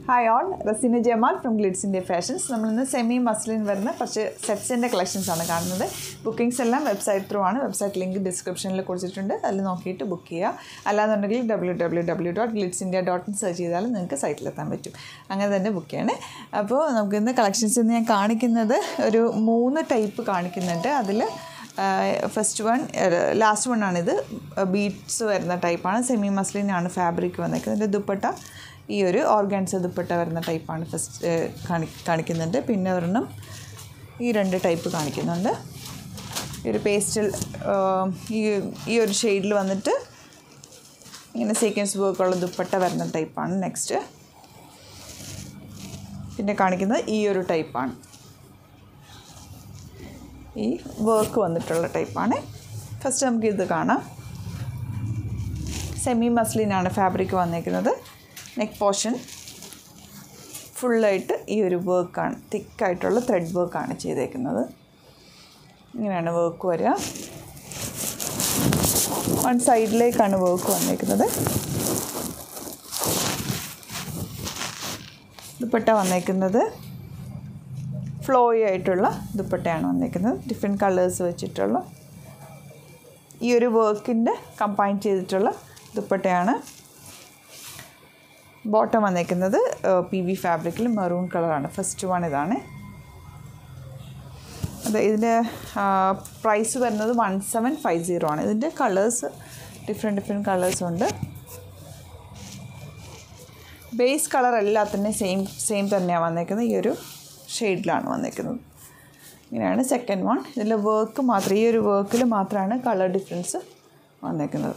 hi all Raseena Jamal from Glids India fashions നമ്മളിന്ന് semi muslin വരുന്ന കുറച്ച് സെറ്റ്സിൻ്റെ കളക്ഷൻസ് ആണ് കാണുന്നത് ബുക്കിംഗ്സ് എല്ലാം വെബ്സൈറ്റ് ത്രൂ ആണ് വെബ്സൈറ്റ് ലിങ്ക് ഡിസ്ക്രിപ്ഷനിൽ കൊടുത്തിട്ടുണ്ട് അതിൽ നോക്കിയിട്ട് ബുക്ക് ചെയ്യുക അല്ലാന്നുണ്ടെങ്കിൽ W W W dot Glids India dot in search ചെയ്താൽ നിങ്ങൾക്ക് സൈറ്റിലെത്താൻ പറ്റും അങ്ങനെ തന്നെ ബുക്ക് ചെയ്യണേ അപ്പോൾ നമുക്ക് ഇന്ന് കളക്ഷൻസ് ഇന്ന് ഞാൻ കാണിക്കുന്നത് ഒരു മൂന്ന് ടൈപ്പ് കാണിക്കുന്നുണ്ട് അതിൽ ഫസ്റ്റ് വൺ ലാസ്റ്റ് വൺ ആണിത് ബീഡ്സ് വരുന്ന ടൈപ്പാണ് സെമി മസ്ലിനാണ് ഫാബ്രിക് വന്നേക്കുന്നത് ഇതിൻ്റെ ദുപ്പട്ട ഈ ഒരു ഓർഗാൻസ് ദുപ്പട്ട വരുന്ന ടൈപ്പാണ് ഫസ്റ്റ് കാണി കാണിക്കുന്നുണ്ട് പിന്നെ ഒരെണ്ണം ഈ രണ്ട് ടൈപ്പ് കാണിക്കുന്നുണ്ട് ഈ ഒരു പേസ്റ്റൽ ഈ ഈ ഒരു ഷെയ്ഡിൽ വന്നിട്ട് ഇങ്ങനെ സീക്വൻസ് വർക്കുള്ള ദുപ്പട്ട വരുന്ന ടൈപ്പാണ് നെക്സ്റ്റ് പിന്നെ കാണിക്കുന്നത് ഈ ഒരു ടൈപ്പാണ് ഈ വർക്ക് വന്നിട്ടുള്ള ടൈപ്പാണ് ഫസ്റ്റ് നമുക്ക് ഇത് കാണാം സെമി മസ്ലിനാണ് ഫാബ്രിക് വന്നേക്കുന്നത് നെക്ക് പോർഷൻ ഫുള്ളായിട്ട് ഈ ഒരു വർക്കാണ് തിക്കായിട്ടുള്ള ത്രെഡ് വർക്കാണ് ചെയ്തേക്കുന്നത് ഇങ്ങനെയാണ് വർക്ക് വരിക വൺ സൈഡിലേക്കാണ് വർക്ക് വന്നേക്കുന്നത് ദുപ്പട്ട വന്നേക്കുന്നത് ഫ്ലോയി ആയിട്ടുള്ള ദുപ്പട്ടയാണ് വന്നേക്കുന്നത് ഡിഫറെൻറ്റ് കളേഴ്സ് വെച്ചിട്ടുള്ള ഈ ഒരു വർക്കിൻ്റെ കമ്പൈൻ ചെയ്തിട്ടുള്ള ദുപ്പട്ടയാണ് ബോട്ടം വന്നേക്കുന്നത് പി വി ഫാബ്രിക്കിൽ മെറൂൺ കളറാണ് ഫസ്റ്റ് വൺ ഇതാണ് അതെ ഇതിൻ്റെ പ്രൈസ് വരുന്നത് വൺ സെവൻ ഫൈവ് സീറോ ആണ് ഇതിൻ്റെ കളേഴ്സ് ഡിഫറെൻറ്റ് ഡിഫറെൻറ്റ് കളേഴ്സ് ഉണ്ട് ബേസ് കളർ എല്ലാത്തിൻ്റെയും സെയിം സെയിം തന്നെയാണ് വന്നേക്കുന്നത് ഈ ഒരു ഷെയ്ഡിലാണ് വന്നേക്കുന്നത് ഇങ്ങനെയാണ് സെക്കൻഡ് വൺ ഇതിൽ വർക്ക് മാത്രം ഈ ഒരു വർക്കിൽ മാത്രമാണ് കളർ ഡിഫറൻസ് വന്നേക്കുന്നത്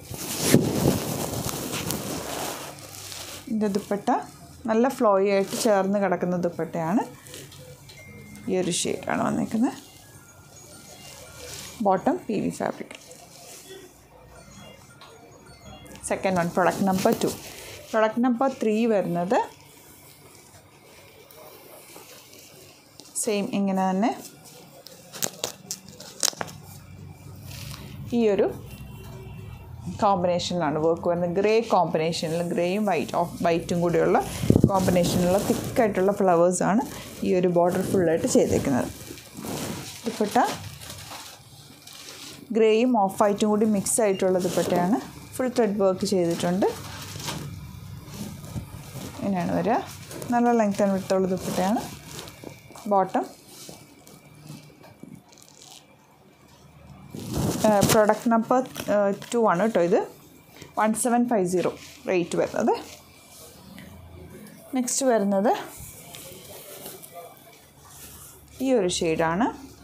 ഇതിൻ്റെ ദുപ്പട്ട നല്ല ഫ്ലോയി ആയിട്ട് ചേർന്ന് കിടക്കുന്ന ദുപ്പട്ടയാണ് ഈ ഒരു ഷെയ്ഡാണ് വന്നേക്കുന്നത് bottom P V fabric second one product number two product number three വരുന്നത് സെയിം ഇങ്ങനെ തന്നെ ഈ ഒരു കോമ്പിനേഷനിലാണ് വർക്ക് വരുന്നത് ഗ്രേ കോമ്പിനേഷനിൽ ഗ്രേയും വൈറ്റ് ഓഫ് വൈറ്റും കൂടിയുള്ള കോമ്പിനേഷനിലുള്ള തിക്കായിട്ടുള്ള ഫ്ലവേഴ്സാണ് ഈ ഒരു ബോർഡർ ഫുള്ളായിട്ട് ചെയ്തേക്കുന്നത് ദുപ്പട്ട ഗ്രേയും ഓഫ് വൈറ്റും കൂടി മിക്സ് ആയിട്ടുള്ള ദുപ്പട്ടയാണ് ഫുൾ ത്രെഡ് വർക്ക് ചെയ്തിട്ടുണ്ട് ഇങ്ങനെയാണ് വരിക നല്ല ലെങ്ത് ആൻഡ് വിട്ടുള്ള ദുപ്പട്ടയാണ് ബോട്ടം പ്രൊഡക്റ്റ് നമ്പർ ടു ആണ് കേട്ടോ ഇത് one seven five zero rate വരുന്നത് നെക്സ്റ്റ് വരുന്നത് ഈ ഒരു ഷെയ്ഡാണ്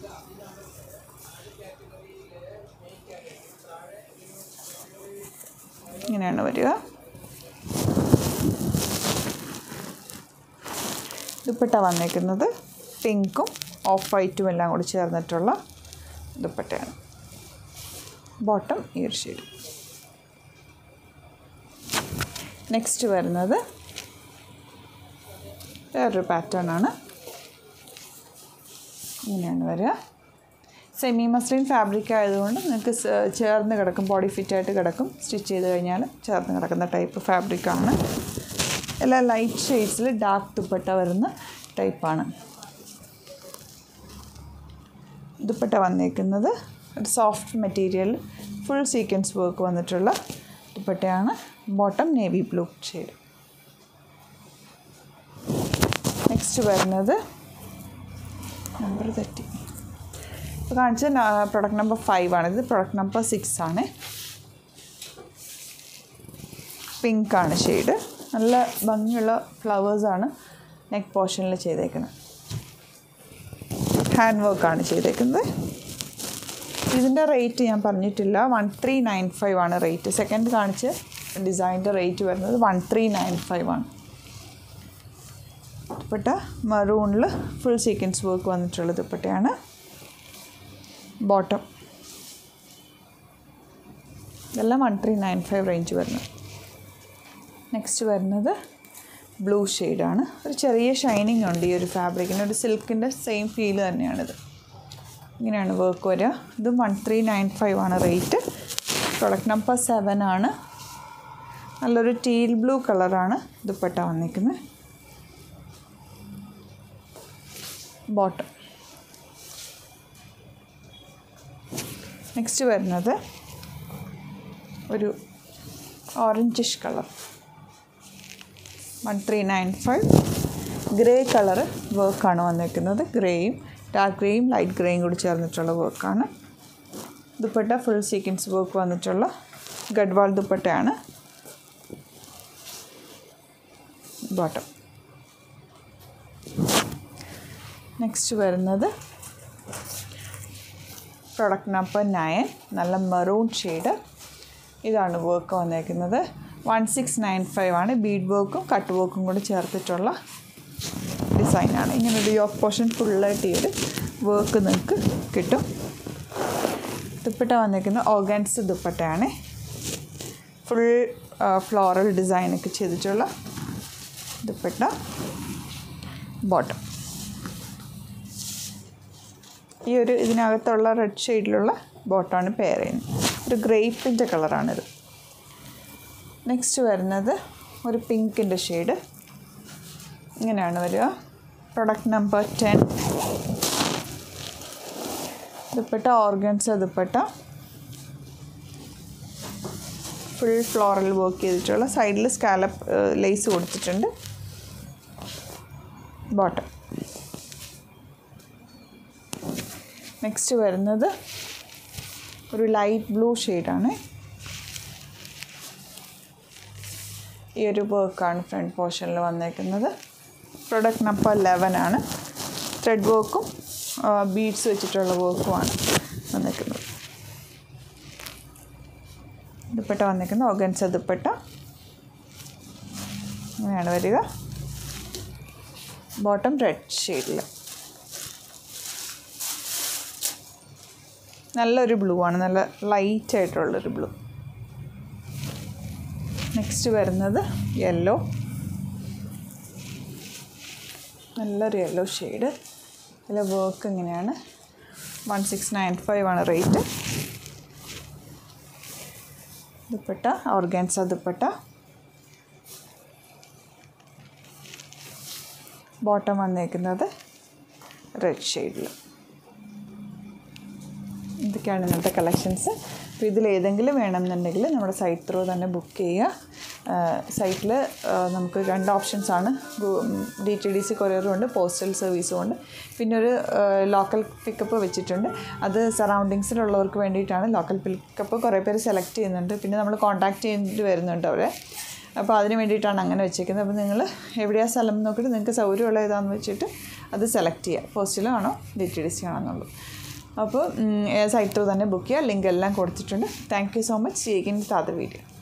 ഇങ്ങനെയാണ് വരിക ദുപ്പട്ട വന്നേക്കുന്നത് പിങ്കും ഓഫ് വൈറ്റും എല്ലാം കൂടി ചേർന്നിട്ടുള്ള ദുപ്പട്ടയാണ് ബോട്ടം ഈ ഒരു ഷെയ്ഡ് നെക്സ്റ്റ് വരുന്നത് വേറൊരു പാറ്റേൺ ആണ് ഇങ്ങനെയാണ് വരിക സെമി മസ്ലിൻ ഫാബ്രിക് ആയതുകൊണ്ട് നിങ്ങൾക്ക് ചേർന്ന് കിടക്കും ബോഡി ഫിറ്റായിട്ട് കിടക്കും സ്റ്റിച്ച് ചെയ്ത് കഴിഞ്ഞാൽ ചേർന്ന് കിടക്കുന്ന ടൈപ്പ് ഫാബ്രിക്കാണ് എല്ലാം ലൈറ്റ് ഷെയ്ഡ്സിൽ ഡാർക്ക് ദുപ്പട്ട വരുന്ന ടൈപ്പാണ് ദുപ്പട്ട വന്നേക്കുന്നത് ഒരു soft material full sequence work വന്നിട്ടുള്ള ദുപ്പട്ടയാണ് bottom navy blue shade next വരുന്നത് നമ്പർ തെറ്റി ഇപ്പോൾ കാണിച്ച പ്രൊഡക്റ്റ് നമ്പർ ഫൈവ് ആണ് ഇത് പ്രൊഡക്റ്റ് നമ്പർ സിക്സ് ആണ് പിങ്ക് ആണ് ഷെയ്ഡ് നല്ല ഭംഗിയുള്ള ഫ്ലവേഴ്സാണ് നെക്ക് പോർഷനിൽ ചെയ്തേക്കുന്നത് ഹാൻഡ് വർക്കാണ് ചെയ്തേക്കുന്നത് ഇതിൻ്റെ റേറ്റ് ഞാൻ പറഞ്ഞിട്ടില്ല വൺ ത്രീ നയൻ ഫൈവ് ആണ് റേറ്റ് സെക്കൻഡ് കാണിച്ച് ഡിസൈനിൻ്റെ റേറ്റ് വരുന്നത് വൺ ത്രീ നയൻ ഫൈവ് ആണ് ദുപ്പട്ട മറൂണിൽ ഫുൾ സീക്വൻസ് വർക്ക് വന്നിട്ടുള്ള ദുപ്പട്ടയാണ് ബോട്ടം ഇതെല്ലാം one three nine five range വരുന്നത് നെക്സ്റ്റ് വരുന്നത് ബ്ലൂ ഷെയ്ഡാണ് ഒരു ചെറിയ ഷൈനിങ് ഉണ്ട് ഈ ഒരു ഫാബ്രിക്കിന് ഒരു സിൽക്കിൻ്റെ സെയിം ഫീൽ തന്നെയാണിത് ഇങ്ങനെയാണ് വർക്ക് വരിക ഇത് വൺ ത്രീ നയൻ ഫൈവ് ആണ് റേറ്റ് പ്രൊഡക്റ്റ് നമ്പർ സെവൻ ആണ് നല്ലൊരു ടീൽ ബ്ലൂ കളറാണ് ദുപ്പട്ട വന്നിരിക്കുന്നത് ബോട്ടം നെക്സ്റ്റ് വരുന്നത് ഒരു orangish colour one three nine five grey colour വർക്കാണ് വന്നിരിക്കുന്നത് ഗ്രേയും ഡാർക്ക് ഗ്രേയും ലൈറ്റ് ഗ്രേയും കൂടി ചേർന്നിട്ടുള്ള വർക്കാണ് ദുപ്പട്ട ഫുൾ സീക്വൻസ് വർക്ക് വന്നിട്ടുള്ള ഗഡ്വാൾ ദുപ്പട്ടയാണ് ബോട്ടം നെക്സ്റ്റ് വരുന്നത് പ്രൊഡക്റ്റ് നമ്പർ നയൻ നല്ല മെറൂൺ ഷെയ്ഡ് ഇതാണ് വർക്ക് വന്നേക്കുന്നത് വൺ സിക്സ് നയൻ ഫൈവ് ആണ് ബീഡ് വർക്കും കട്ട് വർക്കും കൂടി ചേർത്തിട്ടുള്ള ഡിസൈനാണ് ഇങ്ങനെ ഒരു യോക്ക് പോർഷൻ ഫുള്ളായിട്ട് ഈ ഒരു വർക്ക് നിങ്ങൾക്ക് കിട്ടും ദുപ്പട്ട വന്നിരിക്കുന്ന ഓർഗൻസ് ദുപ്പട്ടയാണ് ഫുൾ ഫ്ലോറൽ ഡിസൈനൊക്കെ ചെയ്തിട്ടുള്ള ദുപ്പട്ട ബോട്ടം ഈ ഒരു ഇതിനകത്തുള്ള റെഡ് ഷെയ്ഡിലുള്ള ബോട്ടമാണ് പെയർ ചെയ്യുന്നത് ഒരു ഗ്രേപ്പിൻ്റെ കളറാണിത് നെക്സ്റ്റ് വരുന്നത് ഒരു പിങ്കിൻ്റെ ഷെയ്ഡ് ഇങ്ങനെയാണ് വരിക product number ten dupatta organza dupatta full floral work ചെയ്തിട്ടുള്ള സൈഡിൽ സ്കാലപ്പ് ലേസ് കൊടുത്തിട്ടുണ്ട് ബോട്ടം നെക്സ്റ്റ് വരുന്നത് ഒരു ലൈറ്റ് ബ്ലൂ ഷെയ്ഡാണ് ഈ ഒരു വർക്കാണ് ഫ്രണ്ട് പോർഷനിൽ വന്നേക്കുന്നത് പ്രൊഡക്റ്റ് നമ്പർ ലെവൻ ആണ് ത്രെഡ് വർക്കും ബീഡ്സ് വെച്ചിട്ടുള്ള വർക്കുമാണ് വന്നേക്കുന്നത് ദുപ്പട്ട വന്നേക്കുന്ന ഓഗൻസ ദുപ്പട്ട അങ്ങനെയാണ് വരിക ബോട്ടം റെഡ് ഷെയ്ഡിൽ നല്ലൊരു ബ്ലൂ ആണ് നല്ല ലൈറ്റ് ആയിട്ടുള്ളൊരു ബ്ലൂ നെക്സ്റ്റ് വരുന്നത് യെല്ലോ നല്ലൊരു യെല്ലോ ഷെയ്ഡ് ഇതിലെ വർക്ക് ഇങ്ങനെയാണ് വൺ സിക്സ് നയൻ ഫൈവ് ആണ് rate dupatta organza dupatta bottom വന്നേക്കുന്നത് റെഡ് ഷെയ്ഡിൽ ഇതൊക്കെയാണ് ഇന്നത്തെ കളക്ഷൻസ് അപ്പോൾ ഇതിൽ ഏതെങ്കിലും വേണമെന്നുണ്ടെങ്കിൽ നമ്മുടെ സൈറ്റ് ത്രൂ തന്നെ ബുക്ക് ചെയ്യുക സൈറ്റിൽ നമുക്ക് രണ്ട് ഓപ്ഷൻസ് ആണ് ഡി ടി ഡി സി കൊറിയറും ഉണ്ട് പോസ്റ്റൽ സർവീസും ഉണ്ട് പിന്നെ ഒരു ലോക്കൽ പിക്കപ്പ് വെച്ചിട്ടുണ്ട് അത് സറൗണ്ടിങ്സിലുള്ളവർക്ക് വേണ്ടിയിട്ടാണ് ലോക്കൽ പിക്കപ്പ് കുറേ പേര് സെലക്ട് ചെയ്യുന്നുണ്ട് പിന്നെ നമ്മൾ കോൺടാക്റ്റ് ചെയ്തിട്ട് വരുന്നുണ്ട് അവരെ അപ്പോൾ അതിന് വേണ്ടിയിട്ടാണ് അങ്ങനെ വെച്ചേക്കുന്നത് അപ്പോൾ നിങ്ങൾ എവിടെയാണ് സ്ഥലം നോക്കിയിട്ട് നിങ്ങൾക്ക് സൗകര്യമുള്ള ഏതാണെന്ന് വെച്ചിട്ട് അത് സെലക്ട് ചെയ്യുക പോസ്റ്റിലാണോ ഡി ടി ഡി സി ആണെന്നുള്ളൂ അപ്പോൾ സൈറ്റ് ത്രൂ തന്നെ ബുക്ക് ചെയ്യുക ലിങ്ക് എല്ലാം കൊടുത്തിട്ടുണ്ട് താങ്ക് യു സോ മച്ച് ചെയ്യുന്ന താത്ത വീഡിയോ